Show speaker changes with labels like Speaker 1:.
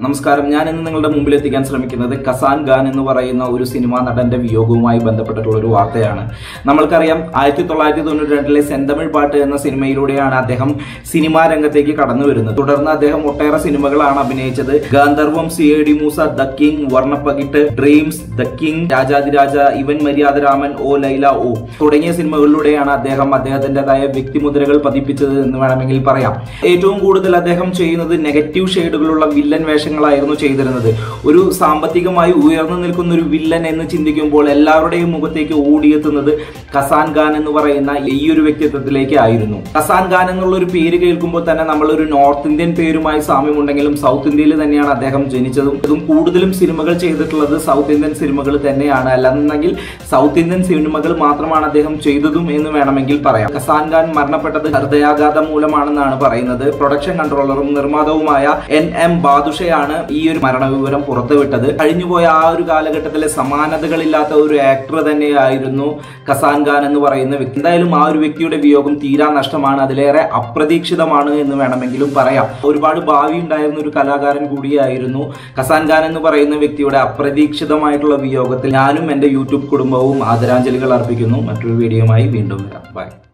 Speaker 1: നമസ്കാരം ഞാൻ ഇന്ന് നിങ്ങളുടെ മുമ്പിൽ എത്തിക്കാൻ ശ്രമിക്കുന്നത് കസാൻ ഖാൻ എന്ന് പറയുന്ന ഒരു സിനിമാ നടന്റെ വിയോഗവുമായി ബന്ധപ്പെട്ടിട്ടുള്ള ഒരു വാർത്തയാണ് നമ്മൾക്കറിയാം ആയിരത്തി തൊള്ളായിരത്തി തൊണ്ണൂറ്റി രണ്ടിലെ സെന്തമിഴ് പാട്ട് എന്ന സിനിമയിലൂടെയാണ് അദ്ദേഹം സിനിമാ രംഗത്തേക്ക് കടന്നു വരുന്നത് തുടർന്ന് അദ്ദേഹം ഒട്ടേറെ സിനിമകളാണ് അഭിനയിച്ചത് Gandharvam C A D Moosa the king Varnapakittu dreams the king Rajadhiraja Ivan Maryadaraman ഓ ലൈല ഓ തുടങ്ങിയ സിനിമകളിലൂടെയാണ് അദ്ദേഹം അദ്ദേഹത്തിൻ്റെതായ വ്യക്തിമുദ്രകൾ പതിപ്പിച്ചത് എന്ന് വേണമെങ്കിൽ പറയാം ഏറ്റവും കൂടുതൽ അദ്ദേഹം ചെയ്യുന്നത് നെഗറ്റീവ് ഷെയ്ഡുകളുള്ള വില്ലൻ വേഷങ്ങളായിരുന്നു ചെയ്തിരുന്നത് ഒരു സാമ്പത്തികമായി ഉയർന്നു നിൽക്കുന്ന ഒരു വില്ലൻ എന്ന് ചിന്തിക്കുമ്പോൾ എല്ലാവരുടെയും മുഖത്തേക്ക് ഓടിയെത്തുന്നത് കസാൻ ഖാൻ എന്ന് പറയുന്ന ഈ ഒരു വ്യക്തിത്വത്തിലേക്ക് ആയിരുന്നു കസാൻ ഖാൻ എന്നുള്ള ഒരു പേര് കേൾക്കുമ്പോൾ തന്നെ നമ്മൾ ഒരു നോർത്ത് ഇന്ത്യൻ പേരുമായി സാമ്യമുണ്ടെങ്കിലും സൗത്ത് ഇന്ത്യയിൽ തന്നെയാണ് അദ്ദേഹം ജനിച്ചതും ഇതും കൂടുതലും സിനിമകൾ ചെയ്തിട്ടുള്ളത് സൗത്ത് ഇന്ത്യൻ സിനിമകൾ തന്നെയാണ് അല്ലെന്നുണ്ടെങ്കിൽ സൗത്ത് ഇന്ത്യൻ സിനിമകൾ മാത്രമാണ് അദ്ദേഹം ചെയ്തതും എന്ന് വേണമെങ്കിൽ പറയാം കസാൻ ഖാൻ മരണപ്പെട്ടത് ഹൃദയാഘാതം മൂലമാണെന്നാണ് പറയുന്നത് പ്രൊഡക്ഷൻ കൺട്രോളറും നിർമ്മാതാവുമായ എൻ എം ബാദുഷയാണ് ഈ ഒരു മരണവിവരം പുറത്തുവിട്ടത് കഴിഞ്ഞുപോയ ആ ഒരു കാലഘട്ടത്തിലെ സമാനതകളില്ലാത്ത ഒരു ആക്ടർ തന്നെയായിരുന്നു കസാൻ ഖാൻ എന്ന് പറയുന്ന വ്യക്തി എന്തായാലും ആ ഒരു വ്യക്തിയുടെ വിയോഗം തീരാ നഷ്ടമാണ് അതിലേറെ അപ്രതീക്ഷിതമാണ് എന്ന് വേണമെങ്കിലും പറയാം ഒരുപാട് ഭാവി ഉണ്ടായിരുന്ന ഒരു കലാകാരൻ കൂടിയായിരുന്നു കസാൻ ഖാൻ എന്ന് പറയുന്ന വ്യക്തിയുടെ അപ്രതീക്ഷിതമായിട്ടുള്ള വിയോഗത്തിൽ ഞാനും എൻ്റെ യൂട്യൂബ് കുടുംബവും ആദരാഞ്ജലികൾ അർപ്പിക്കുന്നു മറ്റൊരു വീഡിയോയുമായി വീണ്ടും വരാം ബൈ